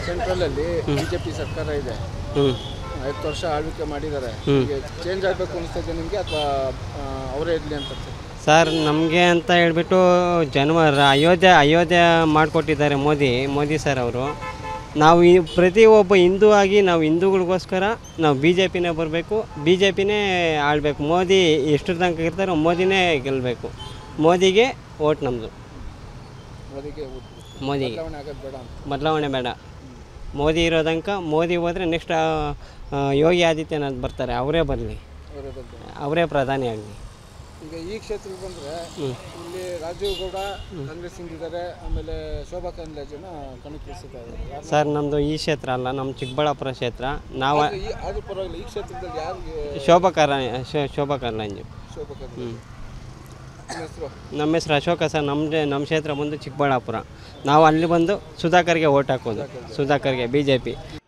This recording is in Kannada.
ಸೆಂಟ್ರಲಲ್ಲಿ ಬಿ ಜೆ ಪಿ ಸರ್ಕಾರ ಇದೆ ಹ್ಞೂ ಹತ್ತು ವರ್ಷ ಆಳ್ವಿಕೆ ಮಾಡಿದ್ದಾರೆ ಈಗ ಚೇಂಜ್ ಆಗಬೇಕು ಅನಿಸ್ತದೆ ನಿಮಗೆ ಅಥವಾ ಅವರೇ ಇರಲಿ ಅಂತ ಸರ್ ನಮಗೆ ಅಂತ ಹೇಳ್ಬಿಟ್ಟು ಜನ್ಮ ಅಯೋಧ್ಯೆ ಅಯೋಧ್ಯೆ ಮಾಡಿಕೊಟ್ಟಿದ್ದಾರೆ ಮೋದಿ ಮೋದಿ ಸರ್ ಅವರು ನಾವು ಈ ಪ್ರತಿ ಒಬ್ಬ ಹಿಂದೂ ಆಗಿ ನಾವು ಹಿಂದೂಗಳಿಗೋಸ್ಕರ ನಾವು ಬಿ ಜೆ ಪಿನೇ ಬರಬೇಕು ಬಿ ಜೆ ಪಿನೇ ಆಳಬೇಕು ಮೋದಿ ಎಷ್ಟು ತನಕ ಇರ್ತಾರೋ ಮೋದಿನೇ ಗೆಲ್ಲಬೇಕು ಮೋದಿಗೆ ಓಟ್ ನಮ್ಮದು ಮೋದಿಗೆ ಮೋದಿಗೆ ಬದಲಾವಣೆ ಆಗೋದು ಬೇಡ ಅಂತ ಬದಲಾವಣೆ ಬೇಡ ಮೋದಿ ಇರೋ ತನಕ ಮೋದಿ ಹೋದರೆ ನೆಕ್ಸ್ಟ್ ಯೋಗಿ ಆದಿತ್ಯನಾಥ್ ಬರ್ತಾರೆ ಅವರೇ ಬರಲಿ ಅವರೇ ಬಗ್ಗೆ ಅವರೇ ಪ್ರಧಾನಿ ಆಗಲಿ ಈಗ ಈ ಕ್ಷೇತ್ರಕ್ಕೆ ಬಂದರೆ ಇಲ್ಲಿ ರಾಜೀವ್ ಗೌಡ ಕಾಂಗ್ರೆಸ್ ಇಂದಿದ್ದಾರೆ ಆಮೇಲೆ ಶೋಭಾ ಕರಂದ್ಲಾಜೆನ ಕಣಕ್ಕಿಳಿಸಿದ್ದಾರೆ ಯಾರು ಸರ್ ನಮ್ಮದು ಈ ಕ್ಷೇತ್ರ ಅಲ್ಲ ನಮ್ಮ ಚಿಕ್ಕಬಳ್ಳಾಪುರ ಕ್ಷೇತ್ರ ನಾವು ಈ ಆದ್ರೂ ಪರವಾಗಿಲ್ಲ ಈ ಕ್ಷೇತ್ರದಲ್ಲಿ ಯಾರಿಗೆ ಶೋಭಾ ಕರ ಶೋಭಾ ಕರ್ಲಾಂಜು ಶೋಭಾ ಕರಂದ್ಲಾಜೆ ನಿಮ್ಮ ಹೆಸರು ನಮ್ಮ ಹೆಸರು ಅಶೋಕ ಸರ್ ನಮ್ಮ ನಮ್ಮ ಕ್ಷೇತ್ರ ಬಂದು ಚಿಕ್ಕಬಳ್ಳಾಪುರ ನಾವು ಅಲ್ಲಿ ಬಂದು ಸುಧಾಕರ್ಗೆ ಓಟ್ ಹಾಕೋದು ಸುಧಾಕರ್ಗೆ ಬಿ ಜೆ ಪಿ